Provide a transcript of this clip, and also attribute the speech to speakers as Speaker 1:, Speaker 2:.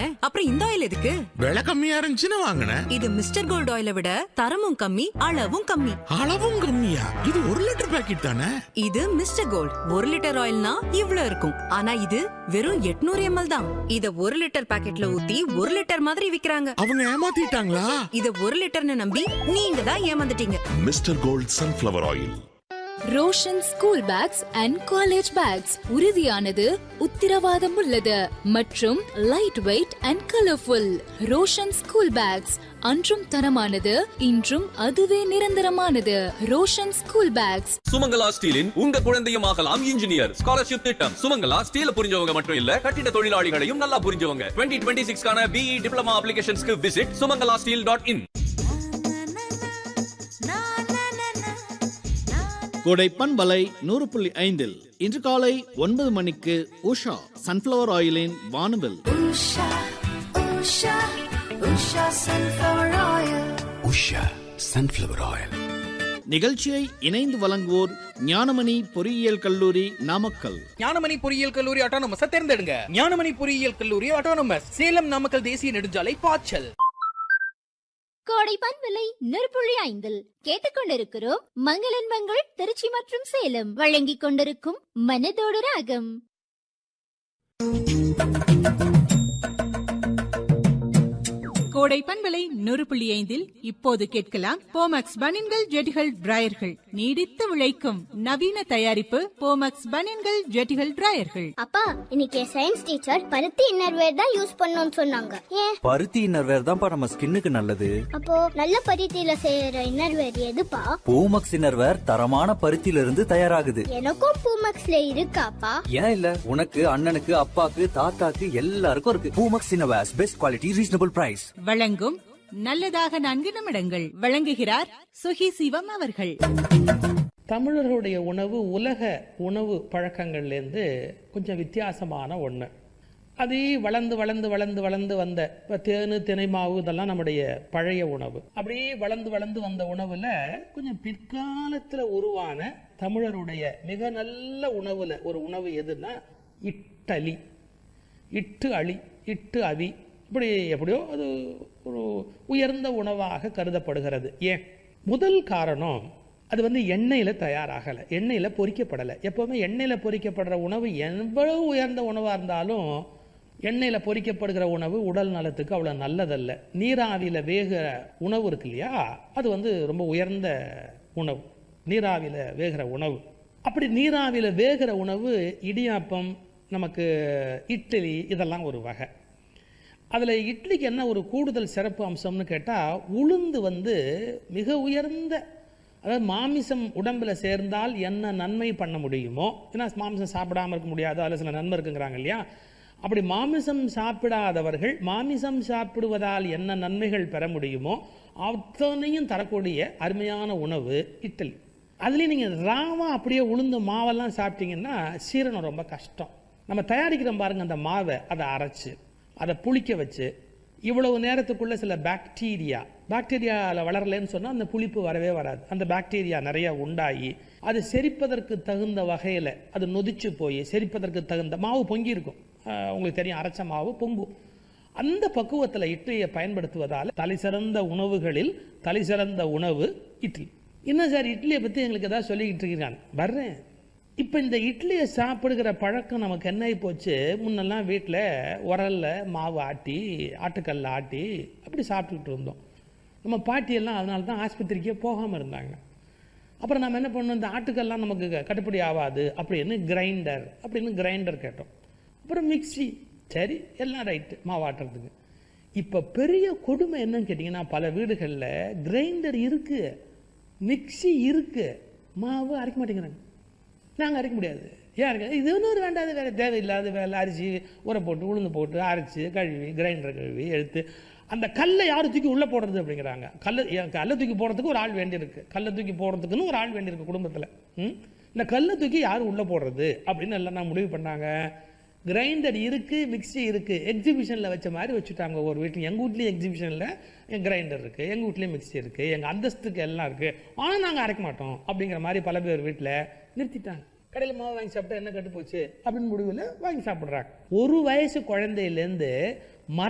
Speaker 1: வாங்கினேன் அப்புறம் இந்த ஆயில் எதுக்கு
Speaker 2: விலை கம்மியா இருந்துச்சுன்னு வாங்கினேன்
Speaker 1: இது மிஸ்டர் கோல்ட் ஆயிலை விட தரமும் கம்மி அளவும் கம்மி
Speaker 2: அளவும் கம்மியா இது ஒரு லிட்டர் பாக்கெட் தானே
Speaker 1: இது மிஸ்டர் கோல்ட் ஒரு லிட்டர் ஆயில்னா இவ்ளோ இருக்கும் ஆனா இது வெறும் 800 எம்எல் தான் இத ஒரு லிட்டர் பாக்கெட்ல ஊத்தி ஒரு லிட்டர் மாதிரி விக்கிறாங்க
Speaker 2: அவங்க ஏமாத்திட்டாங்களா
Speaker 1: இத ஒரு லிட்டர்னு நம்பி நீங்க தான் ஏமாந்துட்டீங்க
Speaker 3: mister gold sunflower oil
Speaker 4: Roshan school bags and college bags உறுதியானது உத்திரவாதம் உள்ளது மற்றும் light weight and colourful Roshan school bags அன்றும் தரமானது இன்றும் அதுவே நிரந்தரமானது ரோஷன் ஸ்கூல் பேக்ஸ்
Speaker 5: சுமங்கலா ஸ்டீலின் உங்க குழந்தையும் ஆகலாம் இன்ஜினியர் ஸ்காலர்ஷிப் திட்டம் சுமங்கலா ஸ்டீல புரிஞ்சவங்க மட்டும் இல்ல கட்டிட தொழிலாளிகளையும் நல்லா புரிஞ்சவங்க டுவெண்ட்டி டுவெண்ட்டி சிக்ஸ்க்கான பிஇ டிப்ளமா அப்ளிகேஷன்ஸ்க்கு visit Sumangala steel dot in
Speaker 6: Kodai பண்பலை நூறு புள்ளி ஐந்தில் இன்று காலை ஒன்பது மணிக்கு உஷா சன்ஃப்ளவர் ஆயிலின் வானவில்
Speaker 7: உஷா சன்ஃப்ளவர் ஆயில்
Speaker 6: நிகழ்ச்சியை இணைந்து வழங்குவோர் ஞானமணி பொறியியல் கல்லூரி நாமக்கல்
Speaker 8: ஞானமணி பொறியியல் கல்லூரி ஆட்டோனமஸ் தேர்ந்தெடுங்க ஞானமணி பொறியியல் கல்லூரி ஆட்டோனமஸ் சேலம் நாமக்கல் தேசிய நெடுஞ்சாலை பாய்ச்சல்
Speaker 9: கோடை பண்பலை நெருப்புள்ளி ஐந்தில் கேட்டுக்கொண்டிருக்கிறோம் மங்களன் மங்கள் திருச்சி மற்றும் சேலம் வழங்கிக் கொண்டிருக்கும் மனதோடு ராகம்
Speaker 10: கோடை பண்பலை நூறு புள்ளி ஐந்தில் இப்போது கேட்கலாம் போமக்ஸ் பனின்கள் ஜெட்டிகள் டிராயர்கள் நீடித்து உழைக்கும் நவீன தயாரிப்பு போமக்ஸ் பனின்கள் ஜெட்டிகள் டிராயர்கள்
Speaker 9: அப்பா இன்னைக்கு சயின்ஸ் டீச்சர் பருத்தி இன்னர்வேர் தான் யூஸ் பண்ணணும்னு சொன்னாங்க ஏன்
Speaker 11: பருத்தி இன்னர்வேர் தான்ப்பா நம்ம ஸ்கின்னுக்கு நல்லது
Speaker 9: அப்போ நல்ல பருத்தியில செய்யற இன்னர்வேர் எதுப்பா
Speaker 11: பூமக்ஸ் இன்னர்வேர் தரமான பருத்தியில இருந்து தயாராகுது
Speaker 9: எனக்கும் பூமக்ஸ்ல இருக்காப்பா
Speaker 11: ஏன் இல்ல உனக்கு அண்ணனுக்கு அப்பாக்கு தாத்தாக்கு எல்லாருக்கும் இருக்கு Poomex innerwears best quality reasonable price
Speaker 10: வழங்கும் நல்லதாக நான்கு நிமிடங்கள் வழங்குகிறார் சுகி சிவம் அவர்கள்
Speaker 12: தமிழர்களுடைய உணவு உலக உணவு பழக்கங்கள்லேருந்து கொஞ்சம் வித்தியாசமான ஒன்று அது வளர்ந்து வளர்ந்து வளர்ந்து வளர்ந்து வந்த இப்போ தேனு தினை மாவு இதெல்லாம் நம்முடைய பழைய உணவு அப்படியே வளர்ந்து வளர்ந்து வந்த உணவில் கொஞ்சம் பிற்காலத்தில் உருவான தமிழருடைய மிக நல்ல உணவில் ஒரு உணவு எதுன்னா இட்டலி இட்டு அழி இட்டு அவி இப்படி எப்படியோ அது ஒரு உயர்ந்த உணவாக கருதப்படுகிறது ஏன் முதல் காரணம் அது வந்து எண்ணெயில் தயாராகலை எண்ணெயில் பொரிக்கப்படலை எப்போவுமே எண்ணெயில் பொரிக்கப்படுற உணவு எவ்வளவு உயர்ந்த உணவாக இருந்தாலும் எண்ணெயில் பொரிக்கப்படுகிற உணவு உடல் நலத்துக்கு அவ்வளோ நல்லதல்ல நீராவியில் வேகிற உணவு இருக்கு இல்லையா அது வந்து ரொம்ப உயர்ந்த உணவு நீராவியில் வேகிற உணவு அப்படி நீராவியில் வேகிற உணவு இடியாப்பம் நமக்கு இட்லி இதெல்லாம் ஒரு வகை அதில் இட்லிக்கு என்ன ஒரு கூடுதல் சிறப்பு அம்சம்னு கேட்டால் உளுந்து வந்து மிக உயர்ந்த அதாவது மாமிசம் உடம்பில் சேர்ந்தால் என்ன நன்மை பண்ண முடியுமோ ஏன்னா மாமிசம் சாப்பிடாமல் இருக்க முடியாது அதில் சில நன்மை இருக்குங்கிறாங்க இல்லையா அப்படி மாமிசம் சாப்பிடாதவர்கள் மாமிசம் சாப்பிடுவதால் என்ன நன்மைகள் பெற முடியுமோ அத்தனையும் தரக்கூடிய அருமையான உணவு இட்லி அதுலேயும் நீங்கள் ராவா அப்படியே உளுந்த மாவெல்லாம் சாப்பிட்டீங்கன்னா சீரணம் ரொம்ப கஷ்டம் நம்ம தயாரிக்கிறோம் பாருங்கள் அந்த மாவை அதை அரைச்சி அதை புளிக்க வச்சு இவ்வளவு நேரத்துக்குள்ள சில பாக்டீரியா பாக்டீரியாவில் வளரலன்னு சொன்னால் அந்த புளிப்பு வரவே வராது அந்த பாக்டீரியா நிறைய உண்டாகி அது செரிப்பதற்கு தகுந்த வகையில் அது நொதிச்சு போய் செரிப்பதற்கு தகுந்த மாவு பொங்கி இருக்கும் உங்களுக்கு தெரியும் அரைச்ச மாவு பொங்கும் அந்த பக்குவத்தில் இட்லியை பயன்படுத்துவதால் தலை சிறந்த உணவுகளில் தலை சிறந்த உணவு இட்லி இன்னும் சார் இட்லியை பற்றி எங்களுக்கு ஏதாவது சொல்லிக்கிட்டு இருக்கிறான் வர்றேன் இப்போ இந்த இட்லியை சாப்பிடுகிற பழக்கம் நமக்கு என்ன ஆகி போச்சு முன்னெல்லாம் வீட்டில் உரலில் மாவு ஆட்டி ஆட்டுக்கல்ல ஆட்டி அப்படி சாப்பிட்டுக்கிட்டு இருந்தோம் நம்ம பாட்டியெல்லாம் அதனால தான் ஆஸ்பத்திரிக்கே போகாமல் இருந்தாங்க அப்புறம் நம்ம என்ன பண்ணோம் இந்த ஆட்டுக்கல்லாம் நமக்கு கட்டுப்படி ஆகாது அப்படின்னு கிரைண்டர் அப்படின்னு கிரைண்டர் கேட்டோம் அப்புறம் மிக்சி சரி எல்லாம் ரைட்டு மாவாட்டுறதுக்கு இப்போ பெரிய கொடுமை என்னன்னு கேட்டிங்கன்னா பல வீடுகளில் கிரைண்டர் இருக்குது மிக்சி இருக்குது மாவு அரைக்க மாட்டேங்கிறாங்க நாங்கள் அரைக்க முடியாது ஏன் அரைக்க இது இன்னொரு வேண்டாத வேறு தேவையில்லாத வேலை அரிசி ஊற போட்டு உளுந்து போட்டு அரைச்சி கழுவி கிரைண்டர் கழுவி எடுத்து அந்த கல்லை யார் தூக்கி உள்ளே போடுறது அப்படிங்கிறாங்க கல்லை கல்லை தூக்கி போடுறதுக்கு ஒரு ஆள் வேண்டியிருக்கு கல்லை தூக்கி போடுறதுக்குன்னு ஒரு ஆள் வேண்டியிருக்கு குடும்பத்தில் இந்த கல்லை தூக்கி யார் உள்ளே போடுறது அப்படின்னு எல்லாம் நான் முடிவு பண்ணாங்க கிரைண்டர் இருக்குது மிக்சி இருக்குது எக்ஸிபிஷனில் வச்ச மாதிரி வச்சுட்டாங்க ஒரு வீட்டில் எங்கள் வீட்லேயும் எக்ஸிபிஷனில் கிரைண்டர் இருக்குது எங்கள் வீட்லேயும் மிக்சி இருக்குது எங்கள் அந்தஸ்துக்கு எல்லாம் இருக்குது ஆனால் நாங்கள் அரைக்க மாட்டோம் அப்படிங்கிற மாதிரி பல பேர் வீட்டில் நிறுத்திட்டாங்க கடையில் மாவு வாங்கி சாப்பிட்டா என்ன கட்டு போச்சு அப்படின்னு முடிவில் வாங்கி சாப்பிட்றாங்க ஒரு வயசு குழந்தையிலேருந்து மர